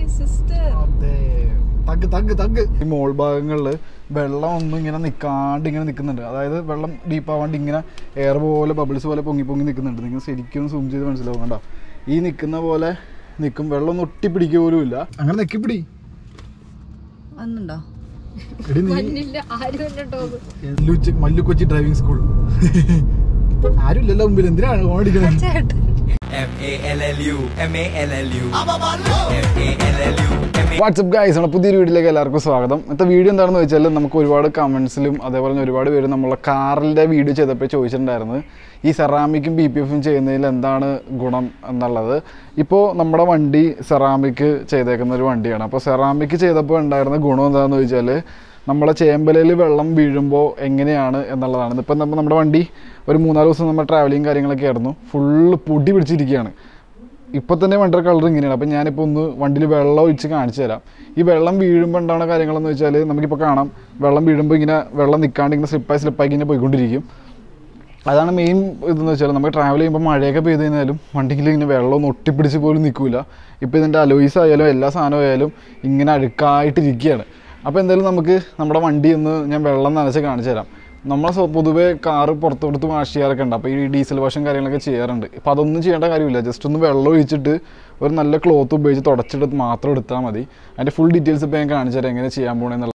Sister അതെ thug thug thug ഈ മോൾ ഭാഗങ്ങളിൽ വെള്ളം ഒന്നും ഇങ്ങനെ നിൽക്കാണ്ട് ഇങ്ങനെ നിൽക്കുന്നുണ്ട് അതായത് വെള്ളം ഡീപ്പാവാണ്ട് ഇങ്ങനെ എയർ പോലെ ബബിൾസ് പോലെ പൊങ്ങി പൊങ്ങി നിൽക്കുന്നുണ്ട് നിങ്ങൾ ശരിക്കും സൂം ചെയ്ത് മനസ്സിലാവും കണ്ടോ ഈ നിൽക്കുന്ന പോലെ നിൽക്കും വെള്ളം ഒന്നും ഒട്ടിപ്പിടിക്കുക പോലും ഇല്ല അങ്ങനെ നിൽക്കിപ്പിടി വന്നുണ്ടോ എടി നീ മഞ്ഞില്ല ആരും എന്നിട്ടോ മല്ലു- മല്ലു കൊച്ചി ഡ്രൈവിംഗ് സ്കൂൾ ആരും ഇല്ലല്ലോ മുമ്പിൽ എന്തിനാണ് ഓടിക്കുന്നത് ചേട്ടൻ M A L L U M A L L U M A L L U M A what's up guys നമ്മുടെ പുതിയൊരു വീഡിയോയിലേക്ക് എല്ലാവർക്കും സ്വാഗതം ഇന്നത്തെ വീഡിയോ എന്താണെന്ന് വെച്ചാൽ നമുക്ക് ഒരുപാട് കമൻസിലും അതേപോലെ തന്നെ ഒരുപാട് പേര് നമ്മളെ കാറിൻ്റെ വീഡിയോ ചെയ്തപ്പോൾ ചോദിച്ചിട്ടുണ്ടായിരുന്നു ഈ സെറാമിക്കും ബി പി എഫും ചെയ്യുന്നതിൽ എന്താണ് ഗുണം എന്നുള്ളത് ഇപ്പോൾ നമ്മുടെ വണ്ടി സെറാമിക് ചെയ്തേക്കുന്ന ഒരു വണ്ടിയാണ് അപ്പോൾ സെറാമിക് ചെയ്തപ്പോൾ ഉണ്ടായിരുന്ന ഗുണം എന്താണെന്ന് ചോദിച്ചാൽ നമ്മളെ ചേമ്പലയിൽ വെള്ളം വീഴുമ്പോൾ എങ്ങനെയാണ് എന്നുള്ളതാണ് ഇപ്പം നമ്മൾ നമ്മുടെ വണ്ടി ഒരു മൂന്നാല് ദിവസം നമ്മൾ ട്രാവലിങ് കാര്യങ്ങളൊക്കെ ആയിരുന്നു ഫുള്ള് പൊടി പിടിച്ചിരിക്കുകയാണ് ഇപ്പൊ തന്നെ വണ്ടിയുടെ കളർ ഇങ്ങനെയാണ് അപ്പം ഞാനിപ്പോൾ ഒന്ന് വണ്ടിയിൽ വെള്ളം ഒഴിച്ച് കാണിച്ചു തരാം ഈ വെള്ളം വീഴുമ്പോൾ ഉണ്ടാവുന്ന കാര്യങ്ങളെന്ന് വെച്ചാൽ നമുക്കിപ്പോൾ കാണാം വെള്ളം വീഴുമ്പോൾ ഇങ്ങനെ വെള്ളം നിൽക്കാണ്ട് ഇങ്ങനെ സ്ലിപ്പായി സ്ലിപ്പായി ഇങ്ങനെ പോയിക്കൊണ്ടിരിക്കും അതാണ് മെയിൻ ഇതെന്ന് വെച്ചാൽ നമുക്ക് ട്രാവൽ ചെയ്യുമ്പോൾ മഴയൊക്കെ പെയ്ത് കഴിഞ്ഞാലും വണ്ടിയിൽ ഇങ്ങനെ വെള്ളം ഒട്ടിപ്പിടിച്ച് പോലും നിൽക്കില്ല ഇപ്പോൾ ഇതിൻ്റെ അലോയ്സ് ആയാലും എല്ലാ സാധനവും ആയാലും ഇങ്ങനെ അഴുക്കായിട്ടിരിക്കുകയാണ് അപ്പോൾ എന്തായാലും നമുക്ക് നമ്മുടെ വണ്ടി ഒന്ന് ഞാൻ വെള്ളം നനച്ച് കാണിച്ചു തരാം നമ്മൾ സ്വ- പൊതുവേ കാറ് പുറത്ത് കൊടുത്ത് വാഷ് ചെയ്യാറൊക്കെ ഉണ്ട് അപ്പോൾ ഈ ഡീസൽ വാഷും കാര്യങ്ങളൊക്കെ ചെയ്യാറുണ്ട് അപ്പോൾ അതൊന്നും ചെയ്യേണ്ട കാര്യമില്ല ജസ്റ്റ് ഒന്ന് വെള്ളം ഒഴിച്ചിട്ട് ഒരു നല്ല ക്ലോത്ത് ഉപയോഗിച്ച് തുടച്ചിട്ട് മാത്രം എടുത്താൽ മതി അതിൻ്റെ ഫുൾ ഡീറ്റെയിൽസ് ഇപ്പോൾ ഞാൻ കാണിച്ചു തരാം എങ്ങനെ ചെയ്യാൻ പോകണമെന്നുള്ള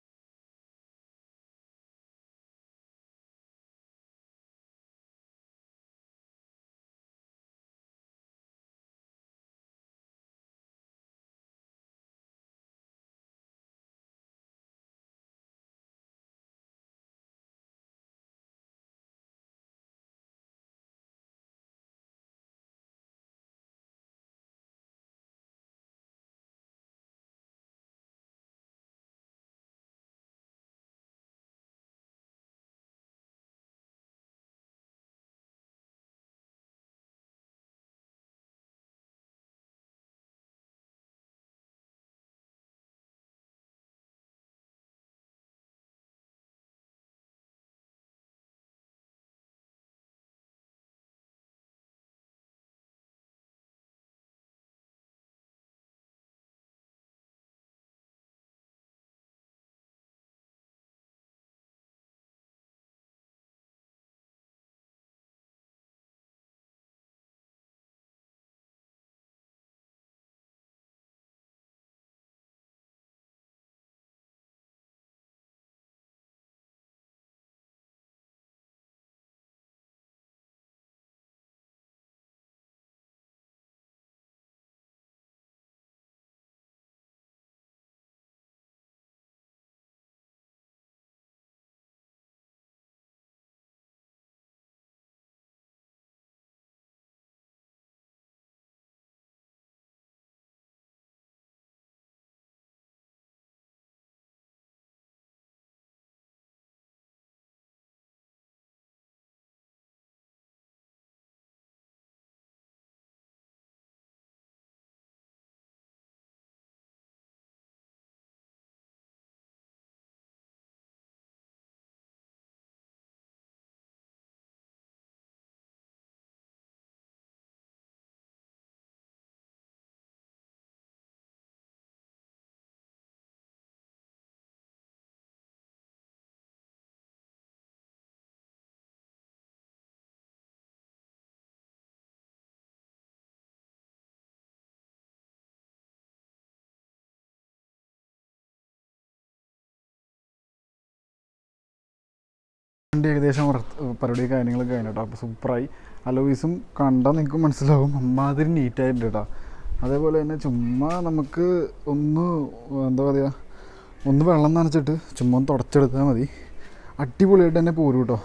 വണ്ടി ഏകദേശം വൃത്ത് പരിപാടി കാര്യങ്ങളൊക്കെ കഴിഞ്ഞു കേട്ടോ അപ്പോൾ സൂപ്പറായി അലോയിസും കണ്ടാൽ നിങ്ങൾക്ക് മനസ്സിലാവും അമ്മാതിരി നീറ്റായിട്ടുണ്ട് കേട്ടോ അതേപോലെ തന്നെ ചുമ്മാ നമുക്ക് ഒന്ന് എന്താ പറയുക ഒന്ന് വെള്ളം നനച്ചിട്ട് ചുമ്മാ ഒന്ന് തുടച്ചെടുത്താൽ മതി അടിപൊളിയായിട്ട് തന്നെ പോരും കേട്ടോ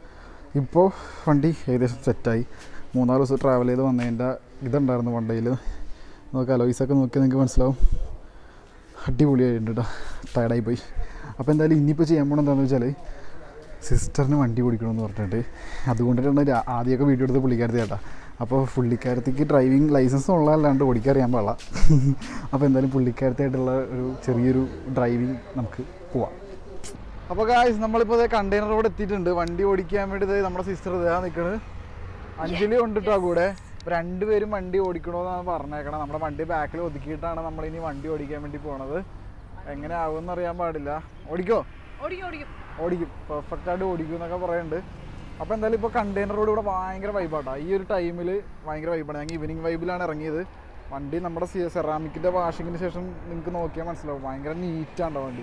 ഇപ്പോൾ വണ്ടി ഏകദേശം സെറ്റായി മൂന്നാല് ദിവസം ട്രാവൽ ചെയ്ത് വന്നതിൻ്റെ ഇതുണ്ടായിരുന്നു വണ്ടിയിൽ നമുക്ക് അലോയിസൊക്കെ നോക്കി നിങ്ങൾക്ക് മനസ്സിലാവും അടിപൊളിയായിട്ടുണ്ട് കേട്ടോ ടയർഡായി പോയി അപ്പോൾ എന്തായാലും ഇനിയിപ്പോൾ ചെയ്യാൻ പോകണം എന്താണെന്ന് വെച്ചാൽ സിസ്റ്ററിന് വണ്ടി ഓടിക്കണമെന്ന് പറഞ്ഞിട്ട് അതുകൊണ്ടിട്ടാണ് രാ- ആദ്യമൊക്കെ വീഡിയോ എടുത്ത് പുള്ളിക്കാരത്തി ചേട്ടാ അപ്പോൾ പുള്ളിക്കാരത്തിക്ക് ഡ്രൈവിംഗ് ലൈസൻസ് ഉള്ളതല്ലാണ്ട് ഓടിക്കറിയാൻ പാടില്ല അപ്പോൾ എന്തായാലും പുള്ളിക്കാരത്തായിട്ടുള്ള ഒരു ചെറിയൊരു ഡ്രൈവിംഗ് നമുക്ക് പോവാം അപ്പോൾ ഗായ്സ് നമ്മളിപ്പോൾ കണ്ടെയ്നർ റോഡ് എത്തിയിട്ടുണ്ട് വണ്ടി ഓടിക്കാൻ വേണ്ടി ദേ നമ്മുടെ സിസ്റ്റർ ഇതാ നിൽക്കണ് അഞ്ജലി ഉണ്ട് കേട്ടോ കൂടെ അപ്പോൾ രണ്ടുപേരും വണ്ടി ഓടിക്കണമെന്നാണ് പറഞ്ഞേക്കണം നമ്മുടെ വണ്ടി ബാക്കിൽ ഒതുക്കിയിട്ടാണ് നമ്മൾ ഇനി വണ്ടി ഓടിക്കാൻ വേണ്ടി പോണത് എങ്ങനെ ആവുമെന്ന് അറിയാൻ പാടില്ല ഓടിക്കോ ഓടിക്കും ഓടിക്കും ഓടിക്കും പെർഫെക്റ്റ് ആയിട്ട് ഓടിക്കും എന്നൊക്കെ പറയുന്നുണ്ട് അപ്പോൾ എന്തായാലും ഇപ്പോൾ കണ്ടെയ്നർ റോഡ് ഇവിടെ ഭയങ്കര വൈബാട്ടോ ഈ ഒരു ടൈമിൽ ഭയങ്കര വൈബാണ് ഞങ്ങൾ ഈവനിങ് വൈബിലാണ് ഇറങ്ങിയത് വണ്ടി നമ്മുടെ സെറാമിക്കിൻ്റെ വാഷിങ്ങിന് ശേഷം നിങ്ങൾക്ക് നോക്കിയാൽ മനസ്സിലാവും ഭയങ്കര നീറ്റാണ്ടോ വണ്ടി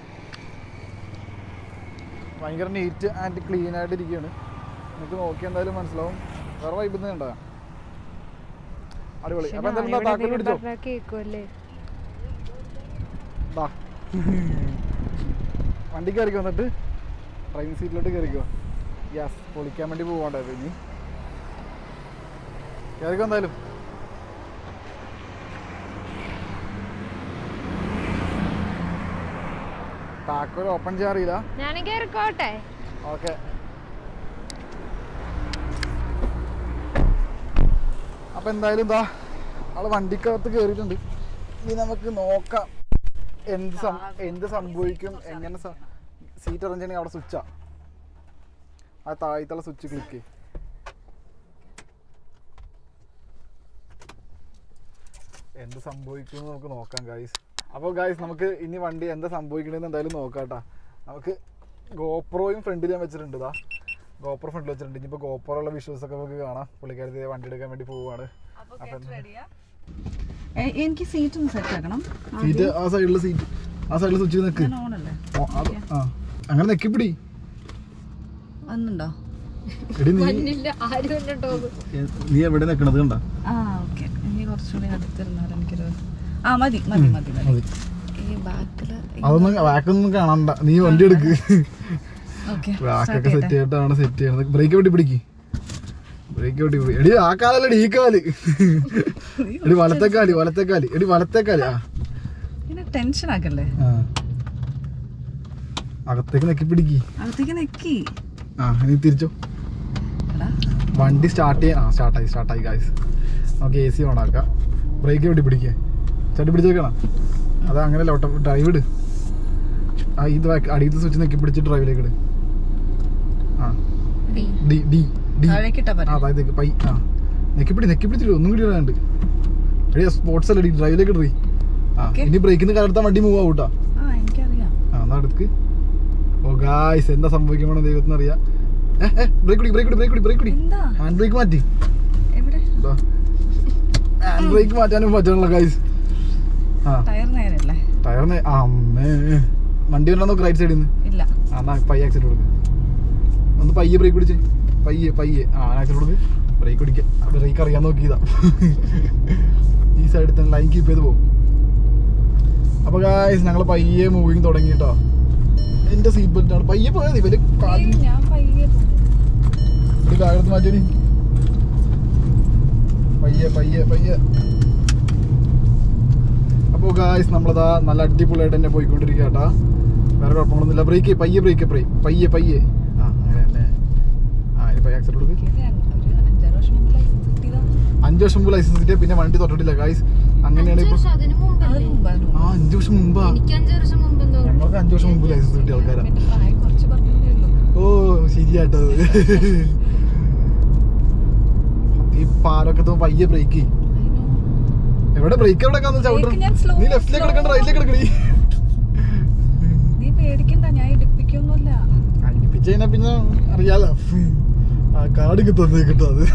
ഭയങ്കര നീറ്റ് ആൻഡ് ക്ലീൻ ആയിട്ട് ഇരിക്കുകയാണ് നിങ്ങൾക്ക് നോക്കി എന്തായാലും മനസ്സിലാവും വേറെ വൈബ് ഒന്നും കണ്ടോ അടിപൊളി അപ്പോൾ എന്തായാലും താക്കോൽ പിടിച്ചോ കേക്കുമല്ലേ ദാ. വണ്ടി കയറിക്കോ എന്നിട്ട് ഡ്രൈവിംഗ് സീറ്റിലോട്ട് കയറിക്കോ ഗ്യാസ് പൊളിക്കാൻ വേണ്ടി പോകണ്ടായത് ഇനി കയറിക്കോ എന്തായാലും താക്കോൽ ഓപ്പൺ ചെയ്യാൻ അറിയില്ല ഞാൻ കയറിക്കോട്ടെ ഓക്കെ അപ്പൊ എന്തായാലും ഇതാ ആള് വണ്ടിക്കകത്ത് കയറിയിട്ടുണ്ട് ഇനി നമുക്ക് നോക്കാം എന്ത് സം- എന്ത് സംഭവിക്കും എങ്ങനെ സീറ്റ് അറേഞ്ച് ചെയ്യണമെങ്കിൽ അവിടെ സ്വിച്ചാ ആ താഴത്തുള്ള സ്വിച്ച് ക്ലിക്ക് എന്ത് സംഭവിക്കും എന്ന് നമുക്ക് നോക്കാം ഗായ്സ് അപ്പോൾ ഗായ്സ് നമുക്ക് ഇനി വണ്ടി എന്താ സംഭവിക്കണമെന്ന് എന്തായാലും നോക്കാം കേട്ടോ നമുക്ക് ഗോപ്രോയും ഫ്രണ്ടിൽ ഞാൻ വെച്ചിട്ടുണ്ട് ഇതാ ഗോപ്രോ ഫ്രണ്ടിൽ വെച്ചിട്ടുണ്ട് ഇനിയിപ്പോൾ ഗോപ്രോ ഉള്ള വിഷ്വൽസ് ഒക്കെ നമുക്ക് കാണാം പുള്ളിക്കാരത്തി വണ്ടി എടുക്കാൻ വേണ്ടി പോവുകയാണ് അപ്പം എനിക്ക് സീറ്റ് ഒന്ന് സെറ്റ് ആക്കണം സീറ്റ് ആ സൈഡിൽ സീറ്റ് ആ സൈഡിൽ സ്വിച്ച് നിൽക്ക് ഞാൻ ഓണല്ലേ ഓ, അത് ആ അങ്ങനെ നെക്കിപ്പിടി വന്നുണ്ടോ എടി നീ ഇല്ല ആരും ഇല്ല ടോപ്പ് നീ എവിടെ നിൽക്കണത് കണ്ട ആ ഓക്കെ ഇനി കുറച്ചുകൂടി അടുത്തിരുന്നാൽ എനിക്കൊരു ആ മതി മതി മതി മതി മതി ഈ ബാക്കില് അതൊന്നും ബാക്കൊന്നും കാണണ്ട നീ വണ്ടി എടുക്ക് ഓക്കെ ബാക്കൊക്കെ സെറ്റ് ചെയ്തിട്ടാണ് സെറ്റ് ചെയ്യണത് ബ്രേക്ക് വെട്ടി പിടിക്ക് ബ്രേക്ക് വെട്ടി പിടി എടി ആ കാലല്ല ഈ കാല് എടി വലത്തേക്കാലി വലത്തേക്കാലി എടി വലത്തേക്കാലി ആ പിന്നെ ടെൻഷൻ ആക്കല്ലേ ആ. അകത്തേക്ക് നെക്കി പിടിക്ക് അകത്തേക്ക് നെക്കി ആ ഇനി തിരിച്ചോ എടാ വണ്ടി സ്റ്റാർട്ട് ചെയ്യാൻ ആ സ്റ്റാർട്ടായി സ്റ്റാർട്ടായി ഗായ്സ് നമുക്ക് എ സി ഓൺ ആക്കാം ബ്രേക്ക് വെട്ടി പിടിക്കുക ചട്ടി പിടിച്ചേക്കണം അത് അങ്ങനെയല്ല ഓട്ടോ ഡ്രൈവ് ഇട് ആ ഇത് ബാക്ക് അടിയത്തെ സ്വിച്ച് നെക്കി പിടിച്ച് ഡ്രൈവിലേക്ക് ഇട് ആ ഡി ഡി ഡി താഴേക്ക് ഇട്ടാ ആ പറ്റും അതായത് പൈ ആ നെക്കിപ്പിടി നെക്കിപ്പിടിച്ചിട്ട് ഒന്നും കൂടി ഇടാണ്ട് എടി സ്പോർട്സ് അല്ലേ ഡ്രൈവിലേക്ക് ഇടറി ആ Okay. ഇനി ബ്രേക്കിൽ നിന്ന് കടത്താൻ വണ്ടി മൂവ് ആവൂട്ടാ ആ എനിക്കറിയാം ആ എന്നാ അടുക്ക് ഓ ഗായ്സ് എന്താ സംഭവിക്കുമ്പോൾ ദൈവത്തിന് അറിയാം ബ്രേക്ക് കുടി ബ്രേക്ക് കുടി ബ്രേക്ക് കുടി ബ്രേക്ക് കുടി എന്താ ഹാൻഡ് ബ്രേക്ക് മാറ്റി എവിടെ ഹാൻഡ് ബ്രേക്ക് മാറ്റാനും പറ്റണല്ലോ ഗൈസ് ആ ടയർ നേരല്ലേ ടയറിന് അമ്മേ വണ്ടി വരണം നോക്ക് റൈറ്റ് സൈഡിൽ നിന്ന് ഇല്ല ആ എന്നാ പയ്യെ ആക്സിഡന്റ് കൊടുക്ക് ഒന്ന് പയ്യെ ബ്രേക്ക് പിടിച്ച് പയ്യെ പയ്യെ ആ ആക്സിഡന്റ് കൊടുക്ക് ബ്രേക്ക് പിടിക്കുക ബ്രേക്ക് അറിയാൻ നോക്കിയതാ ഈ സൈഡിൽ തന്നെ ലൈൻ കീപ്പ് ചെയ്ത് പോകും അപ്പൊ ഗായ്സ് ഞങ്ങൾ പയ്യെ മൂവിങ് തുടങ്ങി കേട്ടോ എന്റെ സീറ്റ് ബെൽറ്റ് ആണ് പയ്യെ പോയത് ഇവര് കാലിൽ ഏയ്, ഞാൻ പയ്യെ പോകും ഒരു കാലത്ത് മാറ്റി പയ്യെ പയ്യെ പയ്യെ അപ്പോൾ ഗായ്സ് നമ്മളതാ നല്ല അടിപൊളിയായിട്ട് തന്നെ പോയിക്കൊണ്ടിരിക്കുക കേട്ടാ വേറെ കുഴപ്പങ്ങളൊന്നുമില്ല ബ്രേക്ക് പയ്യെ ബ്രേക്ക് ബ്രേക്ക് പയ്യെ പയ്യെ ആ അങ്ങനെ തന്നെ ആ ഇനി പയ്യെ ആക്സിഡന്റ് കൊടുക്ക് ഒരു അഞ്ചാറ് വർഷം മുമ്പ് ലൈസൻസ് കിട്ടിയതാ അഞ്ച് വർഷം മുമ്പ് ലൈസൻസ് കിട്ടിയ പിന്നെ വണ്ടി തൊട്ടിട്ടില്ല ഗായ്സ് അങ്ങനെയാണ് ഇപ്പോൾ അതിന് മുമ്പ് അത് മുമ്പ് അതിന് മുമ്പ് ആ അഞ്ച് വർഷം മുമ്പാ എനിക്ക് അഞ്ചു വർഷം മുമ്പ് എന്തോ ഞങ്ങൾക്ക് അഞ്ച് വർഷം മുമ്പ് ലൈസൻസ് കിട്ടിയ ആൾക്കാരാ എന്റെ പ്രായം കുറച്ച് പറഞ്ഞേ ഉള്ളൂ ഓ ശരിയാട്ടത് ഈ പാലൊക്കെ എത്തുമ്പോ പയ്യെ ബ്രേക്ക് ചെയ്യും I know. എവിടെ ബ്രേക്ക് എവിടെ Brake ഞാൻ slow- നീ ലെഫ്റ്റിലേക്ക് എടുക്കണ്ട റൈറ്റിലേക്ക് എടുക്കണേ നീ പേടിക്കണ്ട ഞാൻ ഇടിപ്പിക്കൊന്നുമില്ല കണ്ടിപ്പിച്ച് കഴിഞ്ഞാ പിന്നെ അറിയാലോ ആ കാർഡ് കിട്ടുന്നത് കിട്ടും അത്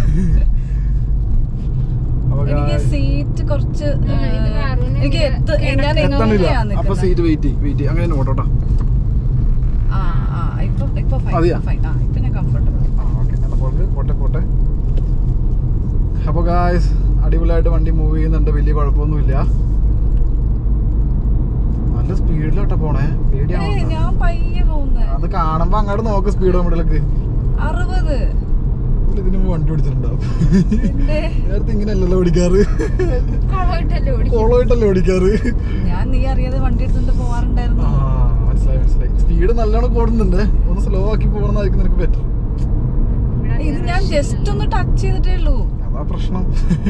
അപ്പൊ എനിക്ക് guys, സീറ്റ് കുറച്ച് ആ, ഇത് ഏഹ്, കാറിന് എനിക്ക് എത്ത- ഞാൻ എത്തണില്ല എങ്ങനെയാ അപ്പൊ നിക്കുന്നെ? സീറ്റ് വെയിറ്റ് വെയിറ്റ് അങ്ങനെ തന്നെ ഓട്ടോട്ടാ ആ ആ ഇപ്പൊ ഇപ്പൊ fine, മതിയോ? ഇപ്പൊ fine. ആ ഇപ്പൊ ഞാൻ കംഫർട്ടബിൾ ആ ഓക്കെ എന്നാ പോട്ടെ പോട്ടെ പോട്ടെ അപ്പോൾ ഗായ്സ് അടിപൊളിയായിട്ട് വണ്ടി മൂവ് ചെയ്യുന്നുണ്ട് വലിയ കുഴപ്പമൊന്നുമില്ല നല്ല സ്പീഡിലോട്ടാ പോണേ പേടിയാണോ ഞാൻ പയ്യെ പോകുന്നത് അത് കാണുമ്പോ അങ്ങോട്ട് നോക്ക് സ്പീഡ് കമ്പിടലേക്ക് അറുപത് ഇതിന് മുമ്പ് വണ്ടി ഓടിച്ചിട്ടുണ്ടാവും എന്റെ നേരത്തെ ഇങ്ങനെയല്ലല്ലോ ഓടിക്കാറ് കൊളമായിട്ടല്ലേ ഓടിക്കും കോളമായിട്ടല്ലേ ഓടിക്കാറ് ഞാൻ നീ അറിയാതെ വണ്ടി എടുത്തിട്ട് ആ പോവാറുണ്ടായിരുന്നു മനസ്സിലായി മനസ്സിലായി സ്പീഡ് നല്ലോണം കൂടുന്നുണ്ട് ഒന്ന് സ്ലോ ആക്കി പോകണമെന്നായിരിക്കും നിനക്ക് ബെറ്റർ ഇത് ഞാൻ ജസ്റ്റ് ഒന്ന് ടച്ച് ചെയ്തിട്ടേ ഉള്ളൂ അതാ പ്രശ്നം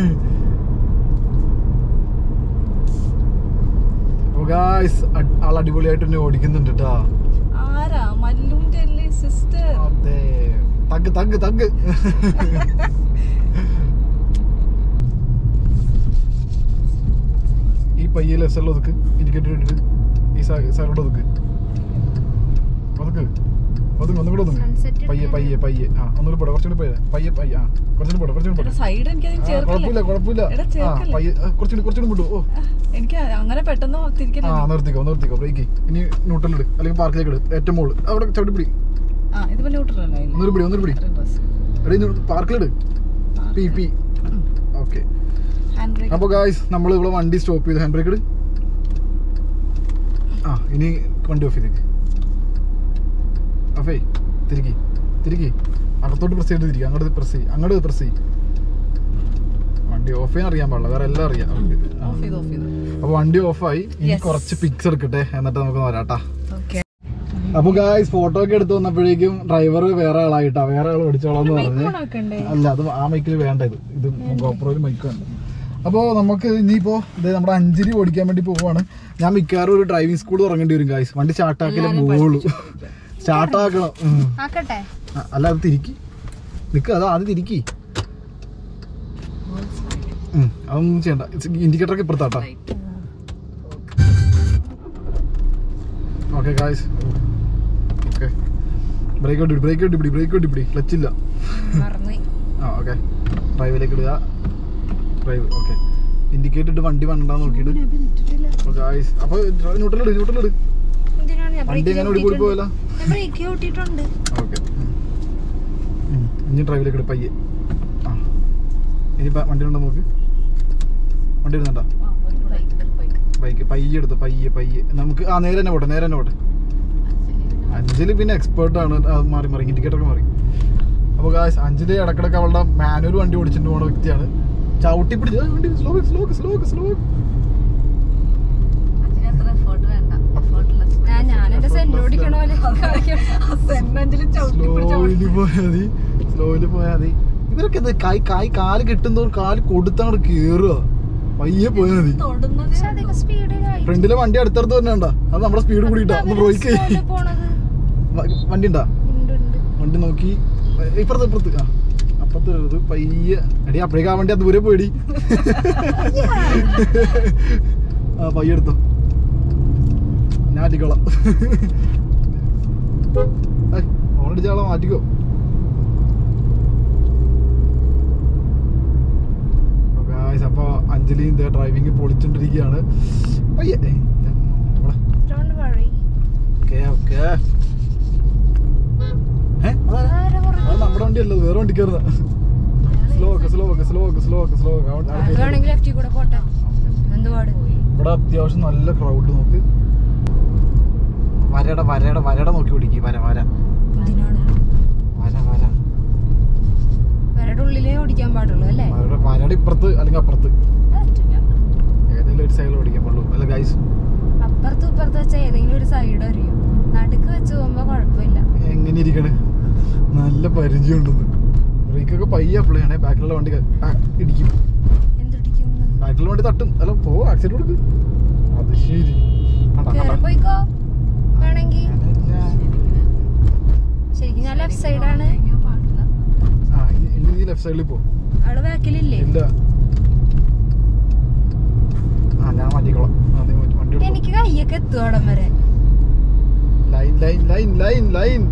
ഗായ്സ് ആൾ അടിപൊളിയായിട്ട് തന്നെ ഓടിക്കുന്നുണ്ട് കേട്ടാ ആരാ മല്ലുവിന്റെ അല്ലേ സിസ്റ്റർ അതെ തഗ് തഗ് തഗ് പയ്യെ ലെഫ്റ്റ് സൈഡിൽ ഒതുക്ക് ഇൻഡിക്കേറ്റർ ഇട്ടിട്ട് ഈ സൈഡിലോട്ട് ഒതുക്ക് ഒതുക്ക് ഒതുങ്ങ് ഒന്നും കൂടെ ഒതുങ്ങ് Sunset പയ്യെ പയ്യെ പയ്യെ ആ ഒന്നുകൂടി പോട്ടെ കുറച്ചുകൂടി പോയെ പയ്യെ പയ്യെ ആ കുറച്ചുകൂടി പോട്ടെ കുറച്ചുകൂടി പോട്ടെ സൈഡ് എനിക്ക് അതിന് ആ, ചേർക്കല്ലേ കുഴപ്പമില്ല കുഴപ്പമില്ല എടാ, ആ ചേർക്കല്ലേ? പയ്യെ ആ, കുറച്ചുകൂടി കുറച്ചുകൂടി വിട്ടു ഓ എനിക്ക് അങ്ങനെ പെട്ടെന്ന് ആ തിരിക്കല്ലേ നിർത്തിക്കോ നിർത്തിക്കോ ബ്രേക്ക് ഇനി ന്യൂട്രലിട് അല്ലെങ്കിൽ പാർക്കിലേക്ക് ഇട് ഏറ്റവും മുകളിൽ അവിടെ ചവിട്ടി പിടി ആ ഇതിപ്പോ ന്യൂട്രൽ അല്ലേ ഒന്നൊരു പിടി ഒന്നൊരു പിടി റിവേഴ്സ് എടീ പാർക്കിലിട് P P okay hand brake അപ്പോൾ ഗായ്സ് നമ്മൾ ഇവിടെ വണ്ടി സ്റ്റോപ്പ് ചെയ്ത് ഹാൻഡ് ബ്രേക്ക് ഇട് ആ ഇനി വണ്ടി ഓഫ് ചെയ്തേക്ക് ഓഫേ തിരിക്കി തിരിക്കി അകത്തോട്ട് പ്രസ് ചെയ്ത് തിരിക്കുക അങ്ങോട്ട് പ്രസ് ചെയ്യും അങ്ങോട്ട് പ്രസ് ചെയ്യും വണ്ടി ഓഫ് ചെയ്യാൻ അറിയാൻ പാടില്ല വേറെ എല്ലാം അറിയാം ഓഫ് ചെയ്ത് ഓഫ് ചെയ്ത് അപ്പോൾ വണ്ടി ഓഫായി ഇനി Yes. കുറച്ച് പിക്സ് എടുക്കട്ടെ എന്നിട്ട് നമുക്ക് വരാട്ടാ ഓക്കെ അപ്പൊ ഗായ്സ് ഫോട്ടോ ഒക്കെ എടുത്ത് വന്നപ്പോഴേക്കും ഡ്രൈവർ വേറെ ആളായിട്ടാ വേറെ ആൾ പഠിച്ചോളാന്ന് പറഞ്ഞ് അല്ല അത് ആ മൈക്കിൽ വേണ്ട ഇത് ഇത് ഗോപ്രോയിൽ മൈക്ക് വേണ്ട അപ്പോൾ നമുക്ക് ഇനിയിപ്പോ ഇത് നമ്മുടെ അഞ്ചിരി ഓടിക്കാൻ വേണ്ടി പോവാണ് ഞാൻ മിക്കവാറും ഒരു ഡ്രൈവിംഗ് സ്കൂൾ തുടങ്ങേണ്ടി വരും ഗായ്സ് വണ്ടി സ്റ്റാർട്ടാക്കിയാലേ പോവുള്ളൂ സ്റ്റാർട്ടാക്കണം ഉം. ആക്കട്ടെ ആ, അല്ല അത് തിരിക്കി നിക്ക് അത് ആദ്യം തിരിക്കി ഉം, അതൊന്നും ചെയ്യണ്ട ഇൻഡിക്കേറ്റർ ഒക്കെ ഇപ്പുറത്താട്ടാ okay guys okay brake out brake out പിടി ബ്രേക്ക് ഔട്ട് പിടി ക്ലച്ച് ഇല്ല മറന്നു ആ ഓക്കെ ഡ്രൈവിലേക്ക് ഇടുക ഡ്രൈവ് ഓക്കെ ഇൻഡിക്കേറ്റ് ഇട്ട് വണ്ടി വണ്ടാ നോക്കിയിട്ട് ഗായ്സ് അപ്പോൾ ന്യൂട്രൽ ഇട് ന്യൂട്രൽ ഇട് എന്തിനാണ് ഞാൻ വണ്ടി എങ്ങനെ ഓടി കൂടി പോയല്ലോ ഞാൻ ബ്രേക്ക് ഓട്ടിട്ടുണ്ട് ഓക്കെ ഇനി ഡ്രൈവിലേക്ക് ഇട് പയ്യെ ആ ഇനി പ- വണ്ടി ഉണ്ടോ നോക്ക് വണ്ടി ഇരുന്നുണ്ടോ ബൈക്ക് പയ്യെ എടുത്തു പയ്യെ പയ്യെ നമുക്ക് ആ നേരെ തന്നെ പോട്ടെ നേരെ തന്നെ പോട്ടെ അഞ്ജലി പിന്നെ എക്സ്പേർട്ട് ആണ് അത് മാറി മാറി ഇൻഡിക്കേറ്റർ ഒക്കെ മാറി അപ്പോൾ ഗായ്സ് അഞ്ജലി ഇടക്കിടക്ക് അവളുടെ മാനുവൽ വണ്ടി ഓടിച്ചിട്ട് പോകുന്ന വ്യക്തിയാണ് ചവിട്ടി പിടിച്ച് "ആ, വണ്ടി സ്ലോ സ്ലോ സ്ലോ സ്ലോ ഞാൻ ഞാൻ എന്റെ സെന്റ് ഓടിക്കണ പോലെ സ്ലോയില് പോയാൽ മതി സ്ലോയില് പോയാൽ മതി ഇവരൊക്കെ എന്താ കായ് കായ് കാല് കിട്ടുന്നതോറും കാല് കൊടുത്തങ്ങോട്ട് കേറുക പയ്യെ പോയാൽ മതി പക്ഷെ അധികം സ്പീഡിലായി ഫ്രണ്ടിലെ വണ്ടി അടുത്തടുത്ത് തന്നെ ഉണ്ടാ അത് നമ്മുടെ സ്പീഡ് കൂടിയിട്ടാ ഒന്ന് ബ്രേക്ക് പോണത് വണ്ടി ഉണ്ടാ ഉണ്ട് ഉണ്ട് വണ്ടി നോക്കി ഏ, ഇപ്പുറത്ത് ഇപ്പുറത്ത് ആ അപ്പുറത്ത് വരുന്നത് പയ്യെ എടി അപ്പോഴേക്കും ആ വണ്ടി അത് ദൂരെ പോയിടി ആ പയ്യെ എടുത്തോ ഞാൻ അടിക്കോളാം ഓണടിച്ചാളോ മാറ്റിക്കോ ഗായ്സ് അപ്പൊ അഞ്ജലി ഇതേ ഡ്രൈവിംഗ് പൊളിച്ചോണ്ടിരിക്കുകയാണ് പയ്യെ ഏയ്, ഇല്ല, മോളെ. Don't worry. ഓക്കേ ഓക്കേ ഏ അതാ ആരാ പറഞ്ഞത്? അത് നമ്മുടെ വണ്ടി അല്ലത് വേറെ വണ്ടി കയറുന്ന സ്ലോ ഒക്കെ സ്ലോ ഒക്കെ സ്ലോ ഒക്കെ സ്ലോ ഒക്കെ സ്ലോ ഒക്കെ അവിടെ- അവിടെ അത് വേണമെങ്കിൽ ലെഫ്റ്റിൽ കൂടെ പോട്ടെ എന്തുപാട് ഇവിടെ അത്യാവശ്യം നല്ല ക്രൗഡ് നോക്ക് വരയുടെ വരയുടെ വരയുടെ നോക്കി പിടിക്കും വര വര എന്തിനാണ് വര വര വരയുടെ ഉള്ളിലേ ഓടിക്കാൻ പാടുള്ളൂ അല്ലേ വരയുടെ വരയുടെ ഇപ്പുറത്ത് അല്ലെങ്കിൽ അപ്പുറത്ത് പറ്റില്ല. ഏതെങ്കിലും ഒരു സൈഡിൽ ഓടിക്കാൻ പാടുള്ളൂ അല്ല ഗൈസ് അപ്പുറത്തും ഇപ്പുറത്ത് വെച്ച ഏതെങ്കിലും ഒരു സൈഡ് അറിയും നടുക്ക് വെച്ച് പോകുമ്പോ കുഴപ്പമില്ല എങ്ങനെ ഇരിക്കണ് നല്ല പരിചയം ഉണ്ടെന്ന് ബ്രേക്കൊക്കെ പയ്യെ അപ്ലൈ ചെയ്യണേ ബാക്കിലുള്ള വണ്ടി ക- ആ, ഇടിക്കും എന്തിടിക്കുന്നു ബാക്കിലുള്ള വണ്ടി തട്ടും അല്ല പോ ആക്സിഡന്റ് കൊടുക്ക് അത് ശരി കണ്ടാ, കേറി കണ്ടാ. പോയിക്കോ വേണമെങ്കിൽ ഞാനല്ല. ശരിക്കും ഞാൻ ലെഫ്റ്റ് സൈഡാണ് ആ ഇനി ഇനി നീ ലെഫ്റ്റ് സൈഡിൽ പോ അവള് ബാക്കിലില്ലേ ഇല്ല ആ ഞാൻ മാറ്റിക്കോളാം ആ, നീ മാറ്റി- വണ്ടി എടുത്തോ. എനിക്ക് കയ്യൊക്കെ എത്തും അവിടം വരെ line line line line line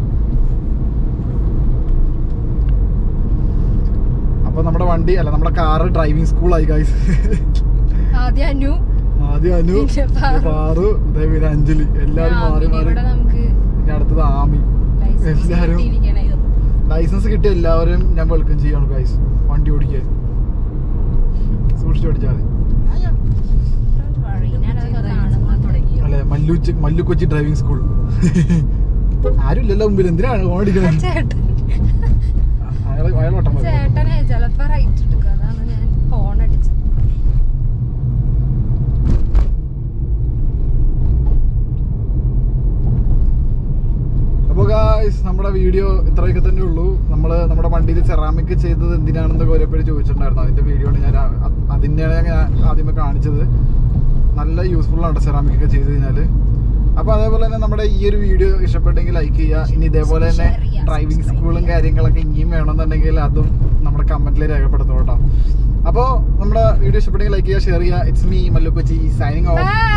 അപ്പൊ നമ്മുടെ വണ്ടി അല്ല നമ്മുടെ കാറ് ഡ്രൈവിംഗ് സ്കൂളായി ഗൈസ് ആദ്യം അനു ആദ്യം അനു പിന്നെ പാറു. പാറു ദേ പിന്നെ അഞ്ജലി എല്ലാരും മാറി പിന്നെ മാറി ഇവിടെ നമുക്ക് ഇനി അടുത്തത് ആമി ലൈസൻസ് എല്ലാരും കിട്ടിയിരിക്കണേ ലൈസൻസ് കിട്ടിയ എല്ലാവരും ഞാൻ വെൽക്കം ചെയ്യാണ് ഗൈസ് വണ്ടി ഓടിക്കാൻ സൂക്ഷിച്ച് ഓടിച്ചാൽ മതി ഞാനതൊക്കെ കാണുന്നത് അല്ലെ മല്ലുച്ച് മല്ലുക്കൊച്ചി ഡ്രൈവിംഗ് സ്കൂൾ ആരും ഇല്ലല്ലോ മുമ്പിൽ എന്തിനാണ് ഓടിക്കണേ ചേട്ടൻ അയാൾ അയാൾ ഓട്ടം മതി ചേട്ടനെ ചിലപ്പോ റൈറ്റ് എടുക്കും അതാണ് ഞാൻ ഫോൺ അടിച്ചത് അപ്പോൾ ഗായ്സ് നമ്മുടെ വീഡിയോ ഇത്രയൊക്കെ തന്നെ ഉള്ളൂ നമ്മൾ നമ്മുടെ വണ്ടിയിൽ സെറാമിക് ചെയ്തത് എന്തിനാണെന്ന് കുറേ പേര് ചോദിച്ചിട്ടുണ്ടായിരുന്നു അതിന്റെ വീഡിയോ ആണ് ഞാൻ ആ- അതിന്റെയാണ് ഞാൻ ആദ്യമേ കാണിച്ചത് നല്ല യൂസ്ഫുൾ ആണ് സെറാമിക് ഒക്കെ ചെയ്ത് കഴിഞ്ഞാൽ അപ്പോൾ അതേപോലെ തന്നെ നമ്മുടെ ഈ ഒരു വീഡിയോ ഇഷ്ടപ്പെട്ടെങ്കിൽ ലൈക്ക് ചെയ്യുക ഇനി ഇതേപോലെ തന്നെ Share ചെയ്യുക, ഡ്രൈവിംഗ് subscribe സ്കൂളും കാര്യങ്ങളൊക്കെ ഇനിയും വേണമെന്നുണ്ടെങ്കിൽ അതും നമ്മുടെ കമന്റിൽ രേഖപ്പെടുത്തും കേട്ടോ അപ്പോൾ നമ്മുടെ വീഡിയോ ഇഷ്ടപ്പെട്ടെങ്കിൽ ലൈക്ക് ചെയ്യുക ഷെയർ ചെയ്യുക it's me Mallu Kochi signing of